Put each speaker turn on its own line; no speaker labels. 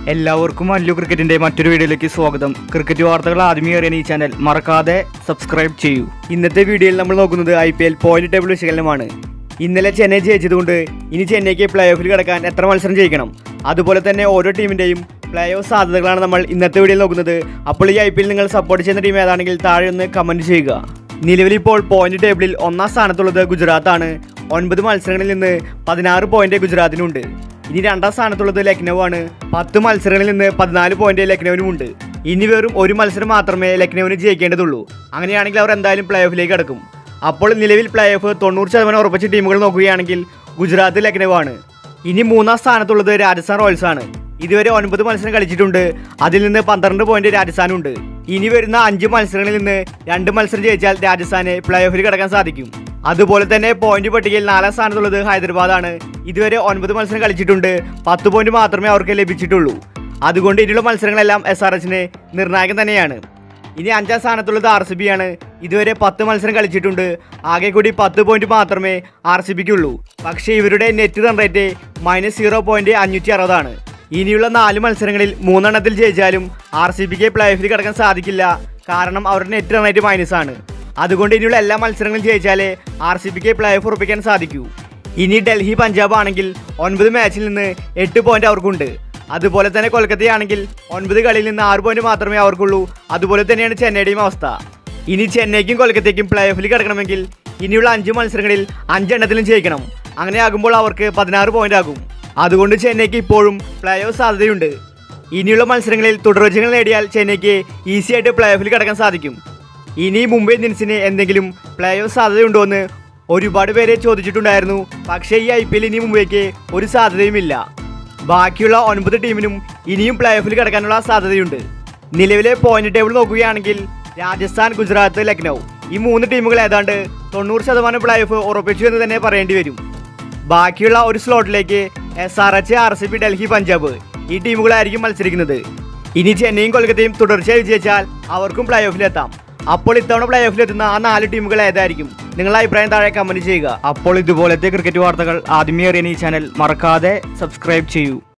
എല്ലാവർക്കും അല്ലു ക്രിക്കറ്റിന്റെ മറ്റൊരു വീഡിയോയിലേക്ക് സ്വാഗതം ക്രിക്കറ്റ് വാർത്തകൾ ആദ്യമേ അറിയാൻ ഈ ചാനൽ മറക്കാതെ സബ്സ്ക്രൈബ് ചെയ്യൂ ഇന്നത്തെ വീഡിയോയിൽ നമ്മൾ നോക്കുന്നത് I P L point table വിശകലനമാണ് ഇന്നലെ ചെന്നൈ ജയിച്ചതുകൊണ്ട് ഇനി ചെന്നൈക്ക് പ്ലേ ഓഫിൽ കിടക്കാൻ എത്ര മത്സരം ജയിക്കണം അതുപോലെ തന്നെ ഓരോ ടീമിന്റെയും പ്ലേ ഓഫ് സാധ്യതകളാണ് നമ്മൾ ഇന്നത്തെ വീഡിയോയിൽ നോക്കുന്നത് അപ്പോൾ ഈ ഐ പി എൽ നിങ്ങൾ സപ്പോർട്ട് ചെയ്യുന്ന ടീം ഏതാണെങ്കിൽ താഴെ ഒന്ന് കമന്റ് ചെയ്യുക നിലവിൽ ഇപ്പോൾ പോയിന്റ് ടേബിളിൽ ഒന്നാം സ്ഥാനത്തുള്ളത് ഗുജറാത്താണ് ഒൻപത് മത്സരങ്ങളിൽ നിന്ന് പതിനാറ് പോയിന്റ് ഗുജറാത്തിനുണ്ട് ഇനി രണ്ടാം സ്ഥാനത്തുള്ളത് ലക്നൗ ആണ് പത്ത് മത്സരങ്ങളിൽ നിന്ന് പതിനാല് പോയിന്റ് ലക്നൌവിനുമുണ്ട് ഇനി വെറും ഒരു മത്സരം മാത്രമേ ലക്നൌവിന് ജയിക്കേണ്ടതുള്ളൂ അങ്ങനെയാണെങ്കിൽ അവർ എന്തായാലും പ്ലേ ഓഫിലേക്ക് കടക്കും അപ്പോൾ നിലവിൽ പ്ലേ ഓഫ് തൊണ്ണൂറ് ശതമാനം ഉറപ്പിച്ച ടീമുകൾ നോക്കുകയാണെങ്കിൽ ഗുജറാത്ത് ലക്നൗ ആണ് ഇനി മൂന്നാം സ്ഥാനത്തുള്ളത് രാജസ്ഥാൻ റോയൽസ് ആണ് ഇതുവരെ ഒൻപത് മത്സരം കളിച്ചിട്ടുണ്ട് അതിൽ നിന്ന് പന്ത്രണ്ട് പോയിന്റ് രാജസ്ഥാനുണ്ട് ഇനി വരുന്ന അഞ്ച് മത്സരങ്ങളിൽ നിന്ന് രണ്ട് മത്സരം ജയിച്ചാൽ രാജസ്ഥാന് പ്ലേ ഓഫിൽ കടക്കാൻ സാധിക്കും അതുപോലെ തന്നെ പോയിന്റ് പട്ടികയിൽ നാലാം സ്ഥാനത്തുള്ളത് ഹൈദരാബാദാണ് ഇതുവരെ ഒൻപത് മത്സരം കളിച്ചിട്ടുണ്ട് പത്ത് പോയിന്റ് മാത്രമേ അവർക്ക് ലഭിച്ചിട്ടുള്ളൂ അതുകൊണ്ട് ഇനിയുള്ള മത്സരങ്ങളെല്ലാം എസ് ആർ എച്ചിന് നിർണായകം തന്നെയാണ് ഇനി അഞ്ചാം സ്ഥാനത്തുള്ളത് ആർ സി ബി ആണ് ഇതുവരെ പത്ത് മത്സരം കളിച്ചിട്ടുണ്ട് ആകെ കൂടി പത്ത് പോയിന്റ് മാത്രമേ ആർ സി ബിക്കുള്ളൂ പക്ഷേ ഇവരുടെ net run rate minus zero point അഞ്ഞൂറ്റി അറുപതാണ് ഇനിയുള്ള നാല് മത്സരങ്ങളിൽ മൂന്നെണ്ണത്തിൽ ജയിച്ചാലും ആർ സി ബിക്ക് പ്ലേ ഓഫിൽ കിടക്കാൻ സാധിക്കില്ല കാരണം അവരുടെ നെറ്റ് റൺ റേറ്റ് മൈനസ് ആണ് അതുകൊണ്ട് ഇനിയുള്ള എല്ലാ മത്സരങ്ങളും ജയിച്ചാലേ ആർ സി ബിക്ക് പ്ലേ ഓഫ് ഉറപ്പിക്കാൻ സാധിക്കൂ ഇനി ഡൽഹി പഞ്ചാബ് ആണെങ്കിൽ ഒൻപത് മാച്ചിൽ നിന്ന് എട്ട് പോയിന്റ് അവർക്കുണ്ട് അതുപോലെ തന്നെ കൊൽക്കത്തയാണെങ്കിൽ ഒൻപത് കളിയിൽ നിന്ന് ആറ് പോയിന്റ് മാത്രമേ അവർക്കുള്ളൂ അതുപോലെ തന്നെയാണ് ചെന്നൈയുടെയും അവസ്ഥ ഇനി ചെന്നൈക്കും കൊൽക്കത്തയ്ക്കും പ്ലേ ഓഫിൽ കിടക്കണമെങ്കിൽ ഇനിയുള്ള അഞ്ച് മത്സരങ്ങളിൽ അഞ്ചെണ്ണത്തിലും ജയിക്കണം അങ്ങനെയാകുമ്പോൾ അവർക്ക് പതിനാറ് പോയിന്റ് ആകും അതുകൊണ്ട് ചെന്നൈക്ക് ഇപ്പോഴും പ്ലേ ഓഫ് സാധ്യതയുണ്ട് ഇനിയുള്ള മത്സരങ്ങളിൽ തുടർച്ചകൾ നേടിയാൽ ചെന്നൈക്ക് ഈസി ആയിട്ട് പ്ലേ ഓഫിൽ കിടക്കാൻ സാധിക്കും ഇനി മുംബൈ ഇന്ത്യൻസിന് എന്തെങ്കിലും പ്ലേ ഓഫ് സാധ്യതയുണ്ടോ എന്ന് ഒരുപാട് പേരെ ചോദിച്ചിട്ടുണ്ടായിരുന്നു പക്ഷേ ഈ ഐ പി എൽ ഇനി മുംബൈക്ക് ഒരു സാധ്യതയുമില്ല ബാക്കിയുള്ള ഒൻപത് ടീമിനും ഇനിയും പ്ലേ ഓഫിൽ കിടക്കാനുള്ള സാധ്യതയുണ്ട് നിലവിലെ പോയിന്റ് ടേബിൾ നോക്കുകയാണെങ്കിൽ രാജസ്ഥാൻ ഗുജറാത്ത് ലക്നൗ ഈ മൂന്ന് ടീമുകൾ ഏതാണ്ട് തൊണ്ണൂറ് ശതമാനം പ്ലേ ഓഫ് ഉറപ്പിച്ചു എന്ന് തന്നെ പറയേണ്ടി വരും ബാക്കിയുള്ള ഒരു സ്ലോട്ടിലേക്ക് S R H R C B Delhi Punjab ഈ ടീമുകളായിരിക്കും മത്സരിക്കുന്നത് ഇനി ചെന്നൈയും കൊൽക്കത്തയും തുടർച്ചയായി വിജയിച്ചാൽ അവർക്കും പ്ലേ ഓഫിലെത്താം അപ്പോൾ ഇത്തവണ പ്ലേ ഓഫിലെത്തുന്ന ആ നാല് ടീമുകൾ ഏതായിരിക്കും നിങ്ങളുടെ അഭിപ്രായം താഴെ കമന്റ് ചെയ്യുക അപ്പോൾ ഇതുപോലത്തെ ക്രിക്കറ്റ് വാർത്തകൾ ആദ്യമേ അറിയാൻ ഈ ചാനൽ മറക്കാതെ സബ്സ്ക്രൈബ് ചെയ്യൂ